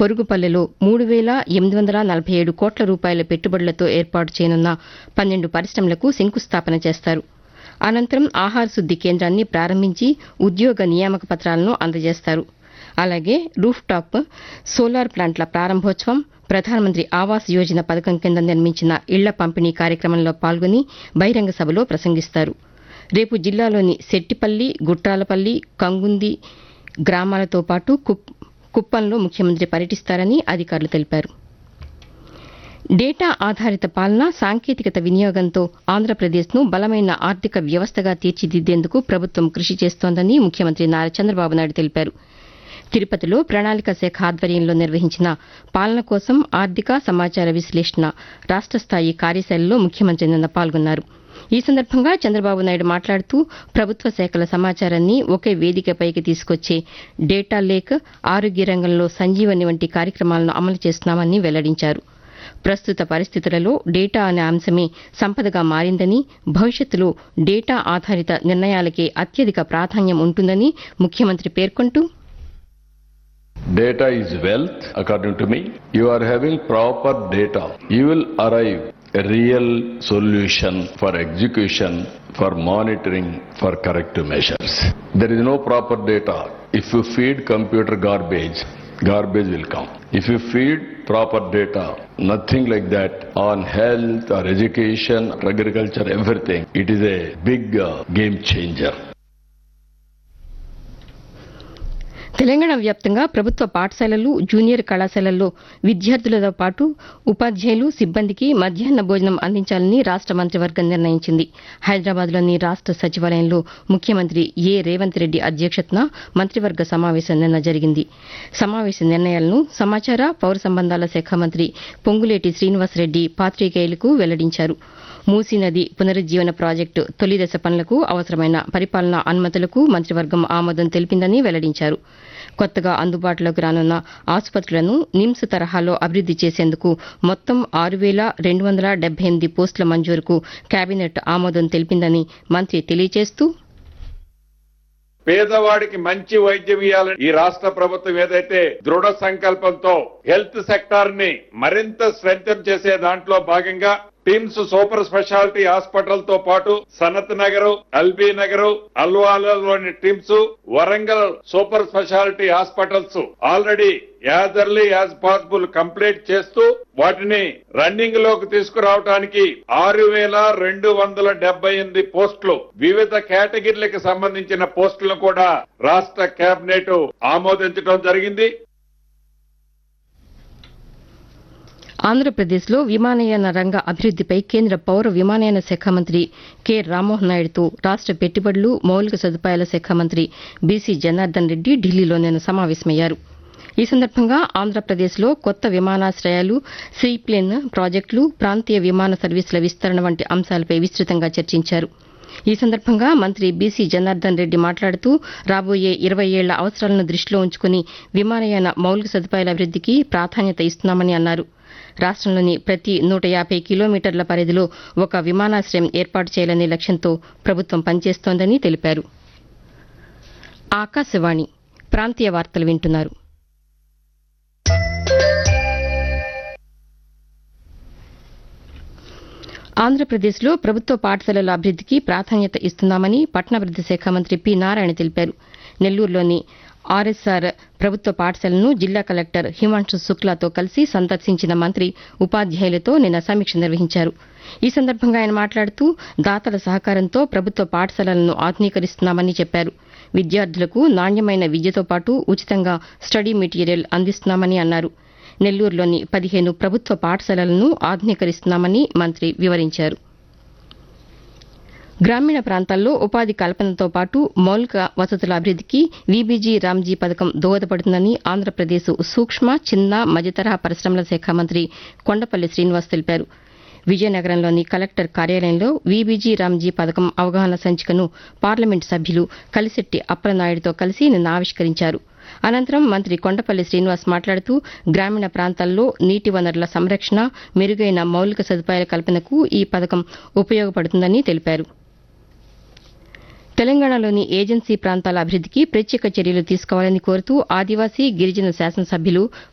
పొరుగుపల్లెలో మూడు వేల ఎనిమిది వందల నలభై ఏడు కోట్ల రూపాయల పెట్టుబడులతో ఏర్పాటు చేయనున్న పన్నెండు పరిశ్రమలకు శంకుస్థాపన చేస్తారు అనంతరం ఆహార శుద్ది కేంద్రాన్ని ప్రారంభించి ఉద్యోగ నియామక పత్రాలను అందజేస్తారు అలాగే రూఫ్ టాప్ సోలార్ ప్లాంట్ల ప్రారంభోత్సవం ప్రధానమంత్రి ఆవాస్ యోజన పథకం కింద నిర్మించిన ఇళ్ల పంపిణీ కార్యక్రమంలో పాల్గొని బహిరంగ సభలో ప్రసంగిస్తారు రేపు జిల్లాలోని సెట్టిపల్లి గుట్రాలపల్లి కంగుంది గ్రామాలతో పాటు కుప్- కుప్పంలో ముఖ్యమంత్రి పర్యటిస్తారని అధికారులు తెలిపారు డేటా ఆధారిత పాలన సాంకేతికత వినియోగంతో ఆంధ్రప్రదేశ్ను బలమైన ఆర్థిక వ్యవస్థగా తీర్చిదిద్దేందుకు ప్రభుత్వం కృషి చేస్తోందని ముఖ్యమంత్రి నారా చంద్రబాబు నాయుడు తెలిపారు తిరుపతిలో ప్రణాళిక శాఖ ఆధ్వర్యంలో నిర్వహించిన పాలన కోసం ఆర్థిక సమాచార విశ్లేషణ రాష్ట స్థాయి కార్యశాలలో ముఖ్యమంత్రి నిన్న పాల్గొన్నారు ఈ సందర్భంగా చంద్రబాబు నాయుడు మాట్లాడుతూ ప్రభుత్వ శాఖల సమాచారాన్ని ఒకే వేదికపైకి తీసుకొచ్చే డేటా లేక్ ఆరోగ్య రంగంలో సంజీవని వంటి కార్యక్రమాలను అమలు చేస్తున్నామని వెల్లడించారు ప్రస్తుత పరిస్థితులలో డేటా అనే అంశమే సంపదగా మారిందని భవిష్యత్తులో డేటా ఆధారిత నిర్ణయాలకే అత్యధిక ప్రాధాన్యం ఉంటుందని ముఖ్యమంత్రి పేర్కొంటూ Data is wealth, according to me. You are having proper data. You will arrive a real solution for execution, for monitoring, for corrective measures. There is no proper data. If you feed computer garbage, garbage will come. If you feed proper data, nothing like that on health or education, agriculture, everything, it is a big uh, game changer. Telangana వ్యాప్తంగా ప్రభుత్వ పాఠశాలలు junior కళాశాలల్లో విద్యార్థులతో పాటు ఉపాధ్యాయులు సిబ్బందికి మధ్యాహ్న భోజనం అందించాలని రాష్ట మంత్రివర్గం నిర్ణయించింది హైదరాబాద్లోని రాష్ట సచివాలయంలో ముఖ్యమంత్రి ఏ రేవంత్ రెడ్డి అధ్యక్షతన మంత్రివర్గ సమావేశం నిన్న జరిగింది సమావేశ నిర్ణయాలను సమాచార పౌర సంబంధాల శాఖ మంత్రి పొంగులేటి శ్రీనివాసరెడ్డి పాత్రికేయులకు వెల్లడించారు మూసీ నది పునరుజ్జీవన ప్రాజెక్టు తొలి దశ పనులకు అవసరమైన పరిపాలనా అనుమతులకు మంత్రివర్గం ఆమోదం తెలిపిందని వెల్లడించారు కొత్తగా అందుబాటులోకి రానున్న ఆసుపత్రులను నిమ్స్ తరహాలో అభివృద్ది చేసేందుకు మొత్తం ఆరు వేల రెండు వందల డెబ్బై ఎనిమిది పోస్టుల మంజూరుకు కేబినెట్ ఆమోదం తెలిపిందని మంత్రి తెలియజేస్తూ పేదవాడికి మంచి వైద్యం ఇవ్వాలని ఈ రాష్ట్ర ప్రభుత్వం ఏదైతే దృఢ సంకల్పంతో హెల్త్ సెక్టార్ ని మరింత స్ట్రెంగ్ చేసే దాంట్లో భాగంగా టిమ్స్ సూపర్ స్పెషాలిటీ హాస్పిటల్ తో పాటు సనత్ నగర్ ఎల్బీ నగర్ అల్వాలలోని TIMS Warangal super speciality hospitals already as early as possible complete చేస్తూ వాటిని రన్నింగ్ లోకి తీసుకురావడానికి ఆరు వేల రెండు వందల డెబ్బై ఎనిమిది పోస్టులు వివిధ కేటగిరీలకు సంబంధించిన పోస్టులను కూడా రాష్ట్ర కేబినెట్ ఆమోదించడం జరిగింది ఆంధ్రప్రదేశ్లో విమానయాన రంగ అభివృద్దిపై కేంద్ర పౌర విమానయాన శాఖ మంత్రి కె రామ్మోహన్ నాయుడుతో రాష్ట పెట్టుబడులు మౌలిక సదుపాయాల శాఖ మంత్రి బీసీ జనార్దన్ రెడ్డి ఢిల్లీలో నిన్న సమావేశమయ్యారు ఈ సందర్భంగా ఆంధ్రప్రదేశ్లో కొత్త విమానాశ్రయాలు సీప్లేన్ ప్రాజెక్టులు ప్రాంతీయ విమాన సర్వీసుల విస్తరణ వంటి అంశాలపై విస్తృతంగా చర్చించారు ఈ సందర్భంగా మంత్రి బీసీ జనార్దన్ రెడ్డి మాట్లాడుతూ రాబోయే ఇరవై ఏళ్ల అవసరాలను దృష్టిలో ఉంచుకుని విమానయాన మౌలిక సదుపాయాల అభివృద్దికి ప్రాధాన్యత ఇస్తున్నామని అన్నారు రాష్టంలోని ప్రతి నూట యాభై కిలోమీటర్ల పరిధిలో ఒక విమానాశ్రయం ఏర్పాటు చేయాలనే లక్ష్యంతో ప్రభుత్వం పనిచేస్తోందని తెలిపారు ఆకాశవాణి ప్రాంతీయ వార్తలు వింటున్నారు ఆంధ్రప్రదేశ్లో ప్రభుత్వ పాఠశాలల అభివృద్దికి ప్రాధాన్యత ఇస్తున్నామని పట్టణాభివృద్ది శాఖ మంత్రి పి నారాయణ తెలిపారు నెల్లూరులోని ఆర్ఎస్ఆర్ ప్రభుత్వ పాఠశాలను జిల్లా కలెక్టర్ హిమాంశు శుక్లాతో కలిసి సందర్శించిన మంత్రి ఉపాధ్యాయులతో నిన్న సమీక్ష నిర్వహించారు ఈ సందర్భంగా ఆయన మాట్లాడుతూ దాతల సహకారంతో ప్రభుత్వ పాఠశాలలను ఆధునీకరిస్తున్నామని చెప్పారు విద్యార్థులకు నాణ్యమైన విద్యతో పాటు ఉచితంగా స్టడీ మెటీరియల్ అందిస్తున్నామని అన్నారు నెల్లూరులోని పదిహేను ప్రభుత్వ పాఠశాలలను ఆధునీకరిస్తున్నామని మంత్రి వివరించారు గ్రామీణ ప్రాంతాల్లో ఉపాధి కల్పనతో పాటు మౌలిక వసతుల అభివృద్దికి వీబీజీ రామ్జీ పథకం దోహదపడుతుందని ఆంధ్రప్రదేశ్ సూక్ష్మ చిన్న మధ్యతరహా పరిశ్రమల శాఖ మంత్రి కొండపల్లి శ్రీనివాస్ తెలిపారు విజయనగరంలోని కలెక్టర్ కార్యాలయంలో వీబీజీ రామ్జీ పథకం అవగాహన సంచికను పార్లమెంటు సభ్యులు కలిశెట్టి అప్పలనాయుడుతో కలిసి నిన్న ఆవిష్కరించారు అనంతరం మంత్రి కొండపల్లి శ్రీనివాస్ మాట్లాడుతూ గ్రామీణ ప్రాంతాల్లో నీటి వనరుల సంరక్షణ మెరుగైన మౌలిక సదుపాయాల కల్పనకు ఈ పథకం ఉపయోగపడుతుందని తెలిపారు తెలంగాణలోని ఏజెన్సీ ప్రాంతాల అభివృద్దికి ప్రత్యేక చర్యలు తీసుకోవాలని కోరుతూ ఆదివాసీ గిరిజన శాసనసభ్యులు